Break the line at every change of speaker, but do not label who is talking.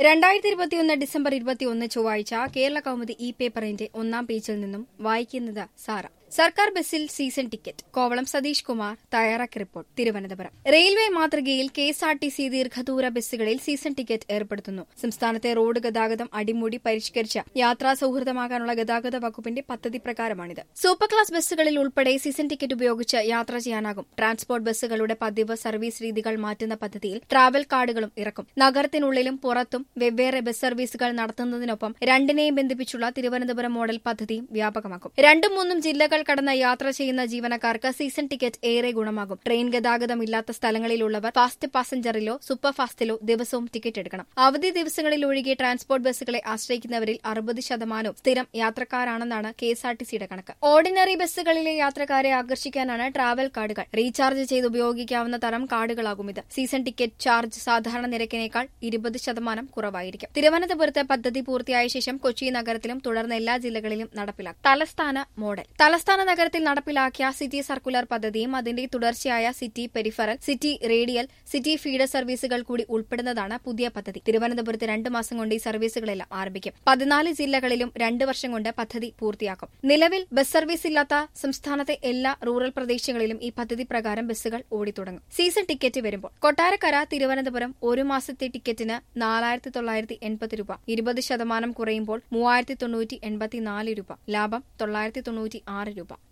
രണ്ടായിരത്തി ഇരുപത്തിയൊന്ന് ഡിസംബർ ഇരുപത്തിയൊന്ന് ചൊവ്വാഴ്ച കേരള കൗമുദി ഇ പേപ്പറിന്റെ ഒന്നാം പേജിൽ നിന്നും വായിക്കുന്നത് സാറ സർക്കാർ ബസ്സിൽ സീസൺ ടിക്കറ്റ് കോവളം സതീഷ് കുമാർ തയ്യാറാക്കി റിപ്പോർട്ട് തിരുവനന്തപുരം റെയിൽവേ മാതൃകയിൽ K S R T C ദീർഘദൂര ബസ്സുകളിൽ സീസൺ ടിക്കറ്റ് ഏർപ്പെടുത്തുന്നു സംസ്ഥാനത്തെ റോഡ് ഗതാഗതം അടിമുടി പരിഷ്കരിച്ച യാത്രാ സൌഹൃദമാക്കാനുള്ള ഗതാഗത വകുപ്പിന്റെ പദ്ധതി പ്രകാരമാണിത് സൂപ്പർ ക്ലാസ് ബസ്സുകളിൽ ഉൾപ്പെടെ സീസൺ ടിക്കറ്റ് ഉപയോഗിച്ച് യാത്ര ചെയ്യാനാകും ട്രാൻസ്പോർട്ട് ബസ്സുകളുടെ പതിവ് സർവീസ് രീതികൾ മാറ്റുന്ന പദ്ധതിയിൽ ട്രാവൽ കാർഡുകളും ഇറക്കും നഗരത്തിനുള്ളിലും പുറത്തും വെവ്വേറെ ബസ് സർവീസുകൾ നടത്തുന്നതിനൊപ്പം രണ്ടിനെയും ബന്ധിപ്പിച്ചുള്ള തിരുവനന്തപുരം മോഡൽ പദ്ധതിയും വ്യാപകമാക്കും രണ്ടും മൂന്നും ജില്ലകൾ കടന്ന് യാത്ര ചെയ്യുന്ന ജീവനക്കാർക്ക് സീസൺ ടിക്കറ്റ് ഏറെ ഗുണമാകും ട്രെയിൻ ഗതാഗതം ഇല്ലാത്ത സ്ഥലങ്ങളിലുള്ളവർ ഫാസ്റ്റ് പാസഞ്ചറിലോ സൂപ്പർ ഫാസ്റ്റിലോ ദിവസവും ടിക്കറ്റ് എടുക്കണം അവധി ദിവസങ്ങളിൽ ഒഴികെ ട്രാൻസ്പോർട്ട് ബസ്സുകളെ ആശ്രയിക്കുന്നവരിൽ അറുപത് ശതമാനവും സ്ഥിരം യാത്രക്കാരാണെന്നാണ് കെ എസ് ആർ ടി സിയുടെ കണക്ക് ഓർഡിനറി ബസ്സുകളിലെ യാത്രക്കാരെ ആകർഷിക്കാനാണ് ട്രാവൽ കാർഡുകൾ റീചാർജ് ചെയ്ത് ഉപയോഗിക്കാവുന്ന തരം കാർഡുകളാകും ഇത് സീസൺ ടിക്കറ്റ് ചാർജ് സാധാരണ നിരക്കിനേക്കാൾ ഇരുപത് ശതമാനം കുറവായിരിക്കും തിരുവനന്തപുരത്ത് പദ്ധതി പൂർത്തിയായ ശേഷം കൊച്ചി നഗരത്തിലും തുടർന്ന് എല്ലാ ജില്ലകളിലും നടപ്പിലാക്കും തലസ്ഥാന മോഡൽ തലസ്ഥാന നഗരത്തിൽ നടപ്പിലാക്കിയ സിറ്റി സർക്കുലർ പദ്ധതിയും അതിന്റെ തുടർച്ചയായ city peripheral city radial city feeder സർവീസുകൾ കൂടി ഉൾപ്പെടുന്നതാണ് പുതിയ പദ്ധതി തിരുവനന്തപുരത്ത് രണ്ട് മാസം കൊണ്ട് ഈ സർവീസുകളെല്ലാം ആരംഭിക്കും പതിനാല് ജില്ലകളിലും രണ്ട് വർഷം കൊണ്ട് പദ്ധതി പൂർത്തിയാക്കും നിലവിൽ ബസ് സർവീസ് ഇല്ലാത്ത സംസ്ഥാനത്തെ എല്ലാ റൂറൽ പ്രദേശങ്ങളിലും ഈ പദ്ധതി പ്രകാരം ബസ്സുകൾ ഓടിത്തുടങ്ങും സീസൺ ടിക്കറ്റ് വരുമ്പോൾ കൊട്ടാരക്കര തിരുവനന്തപുരം ഒരു മാസത്തെ ടിക്കറ്റിന് നാലായിരത്തി തൊള്ളായിരത്തി എൺപത് രൂപ ഇരുപത് ശതമാനം കുറയുമ്പോൾ മൂവായിരത്തി തൊണ്ണൂറ്റി എൺപത്തിനാല് രൂപ ലാഭം തൊള്ളായിരത്തി തൊണ്ണൂറ്റി ആറ് രൂപ